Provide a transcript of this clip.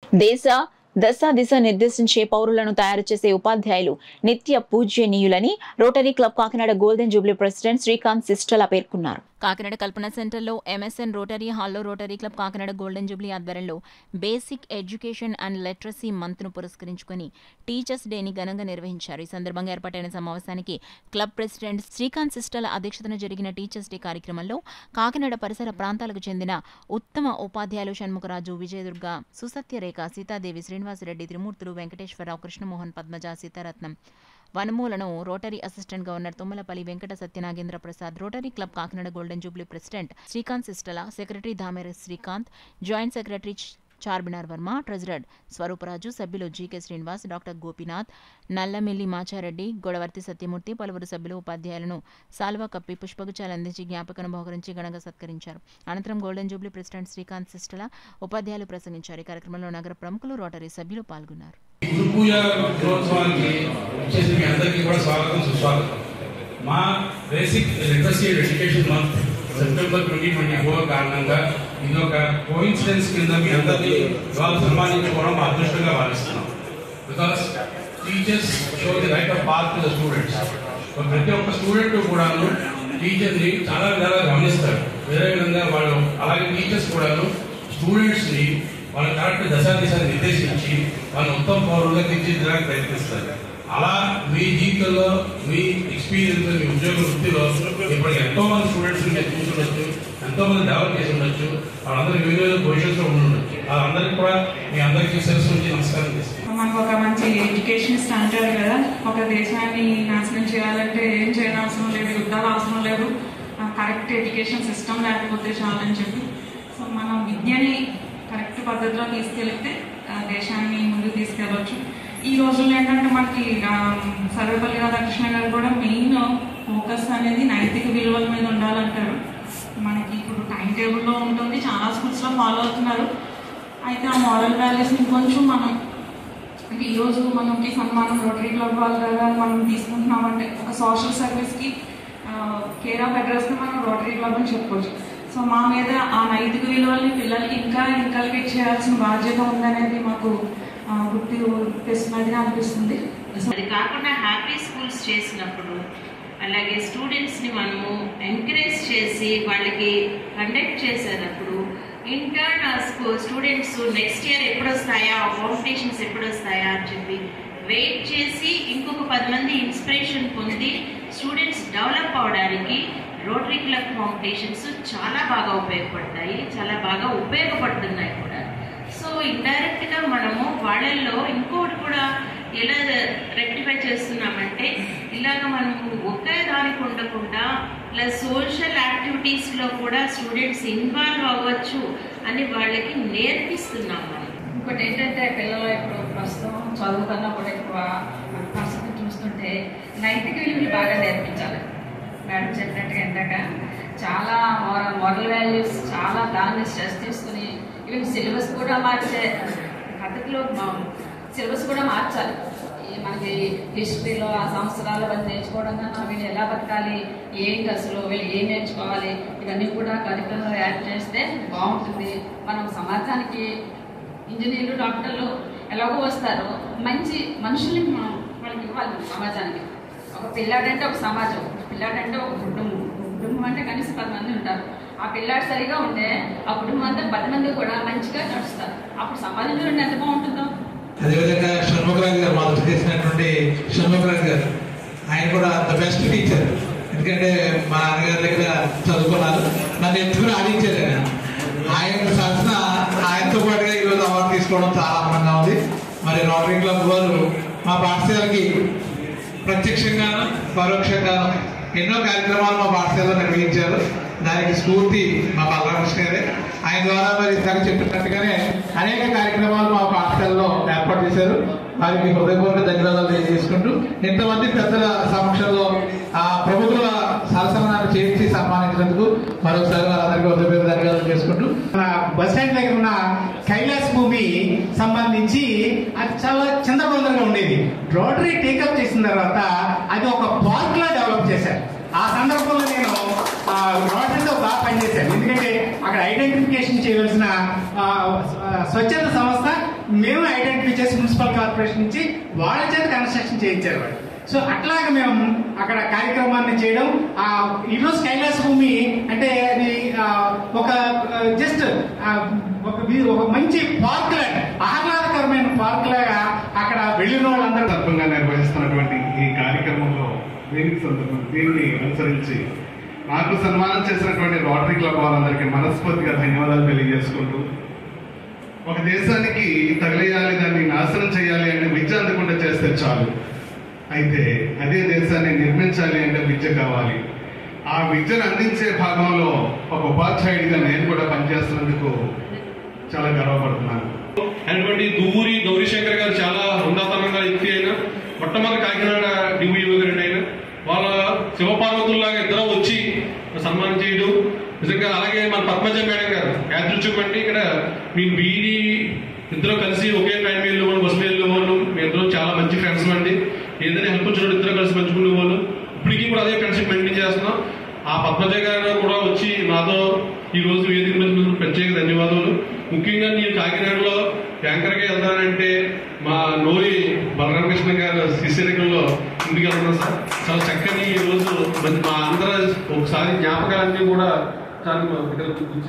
దేశ దశ దిశ నిర్దేశించే పౌరులను తయారు చేసే ఉపాధ్యాయులు నిత్య పూజ్యనీయులని rotary club Kakinada golden jubilee president Srikanth Sistla పేర్కొన్నారు కాకినాడ కల్పన సెంటర్లో ఎంఎస్ఎన్ రోటరీ హాల్లో rotary club Kakinada golden jubilee ఆధ్వర్యంలో బేసిక్ ఎడ్యుకేషన్ అండ్ లిటరసీ మంత్ను పురస్కరించుకుని టీచర్స్ డేని ఘనంగా నిర్వహించారు ఈ సందర్భంగా ఏర్పాటైన సమావేశానికి క్లబ్ ప్రెసిడెంట్ శ్రీకాంత్ సిస్టల అధ్యక్షతన జరిగిన టీచర్స్ డే కార్యక్రమంలో కాకినాడ పరిసర ప్రాంతాలకు చెందిన ఉత్తమ ఉపాధ్యాయులు షణ్ముఖరాజు విజయదుర్గ సుసత్యరేఖ సీతాదేవి శ్రీనివాసరెడ్డి త్రిమూర్తులు వెంకటేశ్వరరావు కృష్ణమోహన్ పద్మజ సీతారత్నం వనమూలను rotary assistant governor Tummalapalli Venkata Satyanagendra Prasad rotary club Kakinada golden jubilee president Srikanth Sistla secretary Dhamera Srikanth joint secretary Charminar Varma treasurer Swarooparaju సభ్యులు జీకే శ్రీనివాస్ డాక్టర్ గోపీనాథ్ నల్లమిల్లి మాచారెడ్డి గొడవర్తి సత్యమూర్తి పలువురు సభ్యులు ఉపాధ్యాయులను సాల్వా కప్పి పుష్పగుచ్చాలు అందించి జ్ఞాపకను బహుకరించి ఘనంగా సత్కరించారు అనంతరం గోల్డెన్ జూబ్లీ ప్రెసిడెంట్ శ్రీకాంత్ సిస్టల ఉపాధ్యాయులు ప్రసంగించారు ఈ కార్యక్రమంలో నగర ప్రముఖులు రోటరీ సభ్యులు పాల్గొన్నారు గురు పూజ దినోత్సవానికి వచ్చేసి మీ అందరికీ కూడా స్వాగతం సుస్వాగతం మా basic literacy and education month September twenty twenty four కారణంగా ఇది ఒక కోయిన్సిడెన్స్ కింద మీ అందరినీ ఇవాళ సన్మానించుకోవడం మా అదృష్టంగా భావిస్తున్నాం because teachers show the right of path to the students ప్రతి ఒక్క స్టూడెంట్ కూడాను టీచర్ని చాలా విధాలుగా గమనిస్తారు వేరే విధంగా వాళ్ళు అలాగే టీచర్స్ కూడాను స్టూడెంట్స్ ని వాళ్ళ కరెక్ట్ దశా దిశ నిర్దేశించి వాళ్ళ ఉత్తమ పౌరులుగా తీర్చిదిద్దడానికి ప్రయత్నిస్తారు అలా మీ జీవితంలో మీ ఎక్స్పీరియన్స్ మీ ఉద్యోగ వృత్తిలో ఇప్పుడు ఎంతో మంది స్టూడెంట్స్ మీరు చూసుండొచ్చు ఎంతో మంది డెవలప్ చేసి ఉండొచ్చు వాళ్ళందరూ వివిధ వివిధ పొజిషన్స్ లో ఉండి ఉండొచ్చు వాళ్ళందరికీ కూడా మీ అందరికీ శిరస్సు నుంచి నమస్కారం చేస్తాను మనకు ఒక మంచి ఎడ్యుకేషన్ స్టాండర్డ్ కదా ఒక దేశాన్ని నాశనం చేయాలంటే ఏం చేయనవసరం లేదు యుద్ధాలు అవసరం లేదు కరెక్ట్ ఎడ్యుకేషన్ సిస్టమ్ లేకపోతే చాలని చెప్పి సో మనం విద్యని కరెక్ట్ పద్ధతిలో తీసుకెళ్తే ఆ, దేశాన్ని ముందుకు తీసుకెళ్ళవచ్చు ఈ రోజుల్లో ఏంటంటే మనకి ఆ, సర్వేపల్లి రాధాకృష్ణ గారు కూడా మెయిన్ ఫోకస్ అనేది నైతిక విలువల మీద ఉండాలంటారు మనకి ఇప్పుడు టైం టేబుల్లో ఉంటుంది చాలా స్కూల్స్లో ఫాలో అవుతున్నారు అయితే ఆ మారల్ వాల్యూస్ ఇంకొంచెం మనం అంటే ఈరోజు మనకి సన్మానం రోటరీ క్లబ్ వాళ్ళ ద్వారా మనం తీసుకుంటున్నామంటే ఒక సోషల్ సర్వీస్కి కేర్ ఆఫ్ అడ్రస్ని మనం రోటరీ క్లబ్ అని చెప్పుకోవచ్చు సో మా మీద ఆ నైతిక విలువల్ని పిల్లలకి ఇంకా ఇన్కల్కేట్ చేయాల్సిన బాధ్యత ఉందనేది మాకు ఆ, గుర్తు తెస్తున్నదిగా అనిపిస్తుంది సో అది కాకుండా హ్యాపీ స్కూల్స్ చేసినప్పుడు అలాగే స్టూడెంట్స్ని మనము ఎంకరేజ్ చేసి వాళ్ళకి కండక్ట్ చేసేటప్పుడు ఇంటర్న్ స్టూడెంట్స్ నెక్స్ట్ ఇయర్ ఎప్పుడు వస్తాయా కాంపిటీషన్స్ ఎప్పుడు వస్తాయా అని చెప్పి వెయిట్ చేసి ఇంకొక పది మంది ఇన్స్పిరేషన్ పొంది స్టూడెంట్స్ డెవలప్ అవడానికి రోటరీ క్లబ్ కాంపిటీషన్స్ చాలా బాగా ఉపయోగపడతాయి చాలా బాగా ఉపయోగపడుతున్నాయి కూడా సో ఇండైరెక్ట్ గా మనము వాళ్ళల్లో ఇంకోటి కూడా ఎలా రెక్టిఫై చేస్తున్నామంటే ఇలాగ మనము ఒకే దానికి ఉండకుండా ఇలా సోషల్ యాక్టివిటీస్ లో కూడా స్టూడెంట్స్ ఇన్వాల్వ్ అవ్వచ్చు అని వాళ్ళకి నేర్పిస్తున్నాం మనం ఇంకోటి ఏంటంటే పిల్లలు ఇప్పుడు ప్రస్తుతం చదువు కన్నా కూడా ఎక్కువ మన పరిస్థితి చూస్తుంటే నైతిక విలువలు బాగా నేర్పించాలి మేడం చెప్పినట్టుగా ఇందాక చాలా మోరల్ మోరల్ వాల్యూస్ చాలా దాన్ని స్ట్రెస్ తీసుకుని ఈవెన్ సిలబస్ కూడా మార్చే పద్ధతిలో సిలబస్ కూడా మార్చాలి ఈ మనకి హిస్టరీలో ఆ సంవత్సరాలు అవన్నీ నేర్చుకోవడం కన్నా వీళ్ళు ఎలా బతకాలి ఏంటి అసలు వీళ్ళు ఏం నేర్చుకోవాలి ఇవన్నీ కూడా కరికులంలో యాడ్ చేస్తే బాగుంటుంది మనం సమాజానికి ఇంజనీర్లు డాక్టర్లు ఎలాగో వస్తారు మంచి మనుషుల్ని మనం వాళ్ళకి ఇవ్వాలి సమాజానికి ఒక పిల్లాడంటే ఒక సమాజం పిల్లాడంటే ఒక కుటుంబం కుటుంబం అంటే కనీసం పది మంది ఉంటారు ఆ పిల్లాడు సరిగా ఉంటే ఆ కుటుంబం అంతా పది మంది కూడా మంచిగా నడుస్తారు అప్పుడు సమాజంలో ఉంటే ఎంత బాగుంటుందో అదేవిధంగా షణ్ముఖరాజు గారు మాతో చేసినటువంటి షణ్ముఖరాజు గారు ఆయన కూడా ద బెస్ట్ టీచర్ ఎందుకంటే మా నాన్నగారి దగ్గర చదువుకున్నారు నన్ను ఎత్తుకుని ఆడించారు ఆయన ఆయన సరసన ఆయనతో పాటుగా ఈరోజు అవార్డు తీసుకోవడం చాలా ఆనందంగా ఉంది మరి రోటరీ క్లబ్ వారు మా పాఠశాలకి ప్రత్యక్షంగాను పరోక్షంగాను ఎన్నో కార్యక్రమాలు మా పాఠశాలలో నిర్వహించారు దానికి స్ఫూర్తి మా బలరామకృష్ణ గారే ఆయన ద్వారా మరి ఇందాక చెప్పినట్టుగానే అనేక కార్యక్రమాలు మా పాఠశాలలో ఏర్పాటు చేశారు వారికి హృదయపూర్వక ధన్యవాదాలు తెలియజేసుకుంటూ ఇంతమంది పెద్దల సమక్షంలో ఆ ప్రముఖుల సరసనాన్ని చేర్చి సన్మానించినందుకు మరొకసారి వారందరికీ హృదయపూర్వక ధన్యవాదాలు చేసుకుంటూ మన బస్ స్టాండ్ దగ్గర ఉన్న కైలాస్ భూమి సంబంధించి అది చాలా చందబందరగా ఉండేది రోటరీ టేకప్ చేసిన తర్వాత అది ఒక పార్క్ లా డెవలప్ చేశారు ఆ సందర్భంలో నేను ఆ, రోటరీతో బాగా పనిచేశాను ఎందుకంటే అక్కడ ఐడెంటిఫికేషన్ చేయవలసిన ఆ, స్వచ్ఛంద సంస్థ మేము ఐడెంటిఫై చేసి మున్సిపల్ కార్పొరేషన్ నుంచి వాళ్ళ చేత కన్స్ట్రక్షన్ చేయించారు వాళ్ళు సో అట్లాగా మేము అక్కడ కార్యక్రమాన్ని చేయడం ఆ ఈరోజు కైలాస భూమి అంటే అది ఆ, ఒక జస్ట్ ఒక వీ- ఒక మంచి పార్క్ లాగా ఆహ్లాదకరమైన పార్క్ లాగా అక్కడ వెళ్ళిన వాళ్ళందరూ సందర్భంగా నిర్వహిస్తున్నటువంటి ఈ కార్యక్రమంలో దీనికి సందర్భం దీన్ని అనుసరించి నాకు సన్మానం చేసినటువంటి రోటరీ క్లబ్ వాళ్ళందరికీ మనస్ఫూర్తిగా ధన్యవాదాలు తెలియజేసుకుంటూ ఒక దేశానికి తగిలేయాలి దాన్ని నాశనం చేయాలి అంటే విద్య అందకుండా చేస్తే చాలు అయితే అదే దేశాన్ని నిర్మించాలి అంటే విద్య కావాలి ఆ విద్యను అందించే భాగంలో ఒక ఉపాధ్యాయుడిగా నేను కూడా పనిచేస్తున్నందుకు చాలా గర్వపడుతున్నాను అయినటువంటి దువ్వూరి గౌరీశంకర్ గారు చాలా హుందాతనంగా వ్యక్తి అయిన మొట్టమొదటి కాకినాడ డివిఓ గారు అయిన వాళ్ళ శివపార్వతుల్లాగా ఇద్దరు వచ్చి సన్మానం చేయడం నిజంగా అలాగే మన పద్మజ మేడం గారు యాదృచ్ఛికం అంటే ఇక్కడ మీ బీడీ ఇద్దరు కలిసి ఒకే ట్రైన్ వెళ్ళే వాళ్ళు బస్సు వెళ్ళే వాళ్ళు మీ ఇద్దరు చాలా మంచి ఫ్రెండ్స్ అండి ఏదైనా హెల్ప్ వచ్చినప్పుడు ఇద్దరు కలిసి పంచుకునే వాళ్ళు ఇప్పటికీ కూడా అదే ఫ్రెండ్షిప్ మెయింటైన్ చేస్తున్నాం ఆ పద్మజ గారు కూడా వచ్చి నాతో ఈ రోజు వేదిక మీద మీకు ప్రత్యేక ధన్యవాదాలు ముఖ్యంగా నేను కాకినాడలో యాంకర్గా వెళ్తానంటే మా నోరి బలరామకృష్ణ గారు శిష్యరికంలో ఇంటికి వెళ్తున్నాం సార్ చాలా చక్కని ఈ రోజు మంచి మా అందరూ ఒకసారి జ్ఞాపకాలన్నీ కూడా చాలా ఇక్కడ